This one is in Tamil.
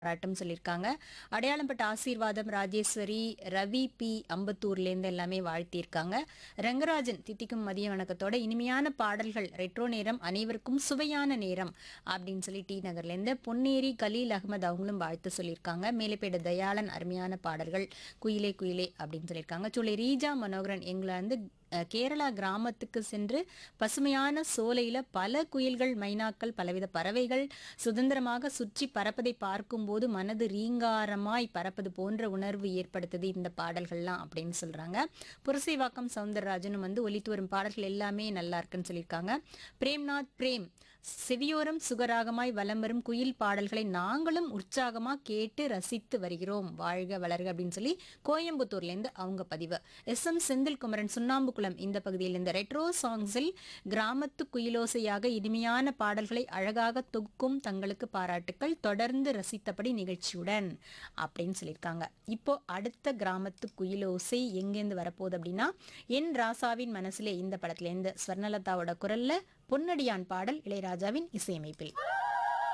பாராட்டும் சொல்லியிருக்காங்க அடையாளம்பட்ட ஆசீர்வாதம் ராஜேஸ்வரி ரவி பி அம்பத்தூர்லேருந்து எல்லாமே வாழ்த்தியிருக்காங்க ரங்கராஜன் தித்திக்கும் மதிய வணக்கத்தோட இனிமையான பாடல்கள் ரெட்ரோ நேரம் அனைவருக்கும் சுவையான நேரம் அப்படின்னு சொல்லி டி நகர்லேருந்து பொன்னேரி கலீல் அகமது அவங்களும் வாழ்த்து சொல்லியிருக்காங்க மேலைப்பேடு தயாளன் அருமையான பாடல்கள் குயிலே குயிலே அப்படின்னு சொல்லியிருக்காங்க சொல்லி ரீஜா மனோகரன் எங்களை வந்து அஹ், கேரளா கிராமத்துக்கு சென்று பசுமையான சோலையில பல குயில்கள் மைனாக்கள் பலவித பறவைகள் சுதந்திரமாக சுற்றி பறப்பதை பார்க்கும்போது மனது ரீங்காரமாய் பறப்பது போன்ற உணர்வு ஏற்படுத்துது இந்த பாடல்கள்லாம் அப்படின்னு சொல்றாங்க புரசைவாக்கம் சவுந்தரராஜனும் வந்து ஒலித்து வரும் பாடல்கள் எல்லாமே நல்லா இருக்குன்னு சொல்லியிருக்காங்க பிரேம்நாத் பிரேம் செவியோரம் சுகராகமாய் வலம் வரும் குயில் பாடல்களை நாங்களும் உற்சாகமா கேட்டு ரசித்து வருகிறோம் வாழ்க வளர்க அப்படின்னு சொல்லி கோயம்புத்தூர்லேருந்து அவங்க பதிவு எஸ் எம் செந்தில் குமரன் சுண்ணாம்புக்குளம் இந்த பகுதியில் இந்த ரெட்ரோ சாங்ஸில் கிராமத்து குயிலோசையாக இனிமையான பாடல்களை அழகாக தொகுக்கும் தங்களுக்கு பாராட்டுக்கள் தொடர்ந்து ரசித்தபடி நிகழ்ச்சியுடன் அப்படின்னு சொல்லியிருக்காங்க இப்போ அடுத்த கிராமத்து குயிலோசை எங்கேருந்து வரப்போகுது அப்படின்னா என் ராசாவின் மனசிலே இந்த படத்துலேருந்து ஸ்வர்ணலதாவோட குரல்ல பொன்னடியான் பாடல் இளையராஜாவின் இசையமைப்பில்